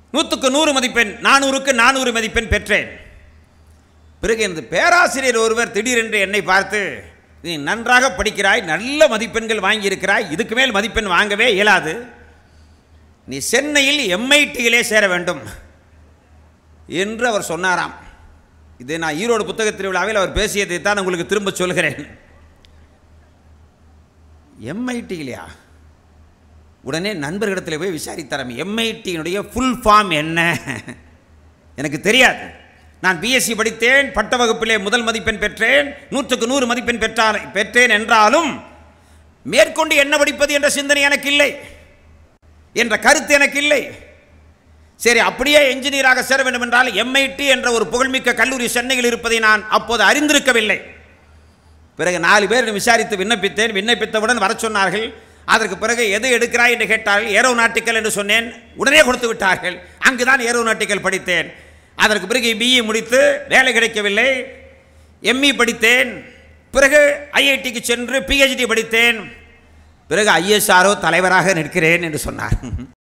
நூற்றுக்கு நூறு மதிப்பெண் நானூறுக்கு நானூறு மதிப்பெண் பெற்றேன் பிறகு இந்த பேராசிரியர் ஒருவர் திடீரென்று என்னை பார்த்து நீ நன்றாக படிக்கிறாய் நல்ல மதிப்பெண்கள் வாங்கியிருக்கிறாய் இதுக்கு மேல் மதிப்பெண் வாங்கவே இயலாது நீ சென்னையில் எம்ஐடியிலே சேர வேண்டும் என்று அவர் சொன்னாராம் இது நான் ஈரோடு புத்தக திருவிழாவில் அவர் பேசியதை தான் உங்களுக்கு திரும்ப சொல்கிறேன் எம்ஐடியிலையா உடனே நண்பர்களிடத்தில் போய் விசாரித்தாராம் எம்ஐடியினுடைய ஃபுல் ஃபார்ம் என்ன எனக்கு தெரியாது நான் பிஎஸ்சி படித்தேன் பட்ட வகுப்பிலே முதல் மதிப்பெண் பெற்றேன் நூற்றுக்கு நூறு மதிப்பெண் பெற்றால் பெற்றேன் என்றாலும் மேற்கொண்டு என்ன படிப்பது என்ற சிந்தனை எனக்கு இல்லை என்ற கருத்து எனக்கு இல்லை சரி அப்படியே என்ஜினியராக சேர வேண்டும் என்றால் எம்ஐடி என்ற ஒரு புகழ்மிக்க கல்லூரி சென்னையில் இருப்பதை நான் அப்போது அறிந்திருக்கவில்லை பிறகு நாலு பேர் விசாரித்து விண்ணப்பித்தேன் விண்ணப்பித்தவுடன் வர சொன்னார்கள் அதற்கு பிறகு எது எடுக்கிறாய் என்று கேட்டார்கள் ஏரோநாட்டிக்கல் என்று சொன்னேன் உடனே கொடுத்து விட்டார்கள் அங்குதான் ஏரோநாட்டிக்கல் படித்தேன் அதற்கு பிறகு பிஇ முடித்து வேலை கிடைக்கவில்லை எம்இ படித்தேன் பிறகு ஐஐடிக்கு சென்று பிஹெச்டி படித்தேன் பிறகு ஐஎஸ்ஆர்ஓ தலைவராக நிற்கிறேன் என்று சொன்னார்